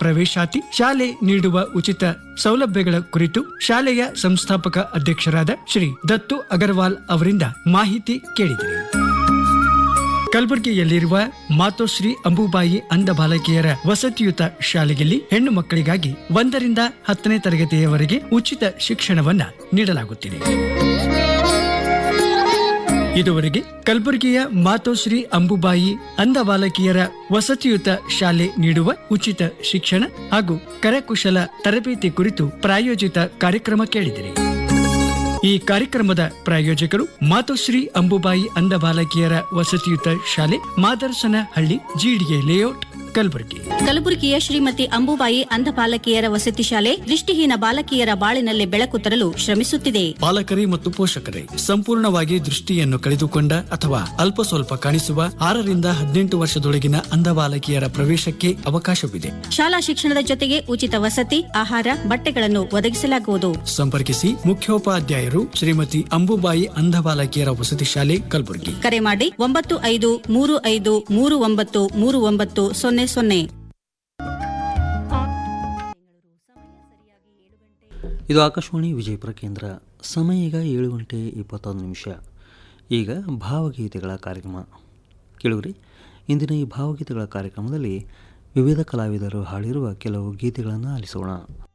ಪ್ರವೇಶಾತಿ ಶಾಲೆ ನೀಡುವ ಉಚಿತ ಸೌಲಭ್ಯಗಳ ಕುರಿತು ಶಾಲೆಯ ಸಂಸ್ಥಾಪಕ ಅಧ್ಯಕ್ಷರಾದ ಶ್ರೀ ದತ್ತು ಅಗರ್ವಾಲ್ ಅವರಿಂದ ಮಾಹಿತಿ ಕೇಳಿದರು ಕಲಬುರಗಿಯಲ್ಲಿರುವ ಮಾತೋಶ್ರೀ ಅಂಬುಬಾಯಿ ಅಂಧ ಬಾಲಕಿಯರ ವಸತಿಯುತ ಶಾಲೆಯಲ್ಲಿ ಹೆಣ್ಣು ಮಕ್ಕಳಿಗಾಗಿ ಒಂದರಿಂದ ಹತ್ತನೇ ತರಗತಿಯವರೆಗೆ ಉಚಿತ ಶಿಕ್ಷಣವನ್ನ ನೀಡಲಾಗುತ್ತಿದೆ ಇದುವರೆಗೆ ಕಲಬುರಗಿಯ ಮಾತೋಶ್ರೀ ಅಂಬುಬಾಯಿ ಅಂಧ ಬಾಲಕಿಯರ ವಸತಿಯುತ ಶಾಲೆ ನೀಡುವ ಉಚಿತ ಶಿಕ್ಷಣ ಹಾಗೂ ಕರಕುಶಲ ತರಬೇತಿ ಕುರಿತು ಪ್ರಾಯೋಜಿತ ಕಾರ್ಯಕ್ರಮ ಕೇಳಿದಿರಿ ಈ ಕಾರ್ಯಕ್ರಮದ ಪ್ರಾಯೋಜಕರು ಮಾತೋಶ್ರೀ ಅಂಬುಬಾಯಿ ಅಂಧ ಬಾಲಕಿಯರ ವಸತಿಯುತ ಶಾಲೆ ಮಾದರ್ಸನ ಹಳ್ಳಿ ಜಿಡಿಎ ಲೇಔಟ್ ಕಲಬುರಗಿ ಕಲಬುರಗಿಯ ಶ್ರೀಮತಿ ಅಂಬುಬಾಯಿ ಅಂಧ ಬಾಲಕಿಯರ ವಸತಿ ಶಾಲೆ ದೃಷ್ಟಿಹೀನ ಬಾಲಕಿಯರ ಬಾಳಿನಲ್ಲಿ ಬೆಳಕು ತರಲು ಶ್ರಮಿಸುತ್ತಿದೆ ಪಾಲಕರೇ ಮತ್ತು ಪೋಷಕರೇ ಸಂಪೂರ್ಣವಾಗಿ ದೃಷ್ಟಿಯನ್ನು ಕಳೆದುಕೊಂಡ ಅಥವಾ ಅಲ್ಪ ಸ್ವಲ್ಪ ಕಾಣಿಸುವ ಆರರಿಂದ ಹದಿನೆಂಟು ವರ್ಷದೊಳಗಿನ ಅಂಧ ಬಾಲಕಿಯರ ಪ್ರವೇಶಕ್ಕೆ ಅವಕಾಶವಿದೆ ಶಾಲಾ ಶಿಕ್ಷಣದ ಜೊತೆಗೆ ಉಚಿತ ವಸತಿ ಆಹಾರ ಬಟ್ಟೆಗಳನ್ನು ಒದಗಿಸಲಾಗುವುದು ಸಂಪರ್ಕಿಸಿ ಮುಖ್ಯೋಪಾಧ್ಯಾಯರು ಶ್ರೀಮತಿ ಅಂಬುಬಾಯಿ ಅಂಧ ಬಾಲಕಿಯರ ವಸತಿ ಶಾಲೆ ಕಲಬುರಗಿ ಕರೆ ಮಾಡಿ ಒಂಬತ್ತು ಐದು ಮೂರು ಐದು ಮೂರು ಒಂಬತ್ತು ಮೂರು ಒಂಬತ್ತು ಸೊನ್ನೆ ಸೊನ್ನೆ ಇದು ಆಕಾಶವಾಣಿ ವಿಜಯಪುರ ಕೇಂದ್ರ ಸಮಯ ಈಗ ಏಳು ಗಂಟೆ ಇಪ್ಪತ್ತೊಂದು ನಿಮಿಷ ಈಗ ಭಾವಗೀತೆಗಳ ಕಾರ್ಯಕ್ರಮ ಕೇಳುಗ್ರಿ ಇಂದಿನ ಈ ಭಾವಗೀತೆಗಳ ಕಾರ್ಯಕ್ರಮದಲ್ಲಿ ವಿವಿಧ ಕಲಾವಿದರು ಹಾಡಿರುವ ಕೆಲವು ಗೀತೆಗಳನ್ನು ಆಲಿಸೋಣ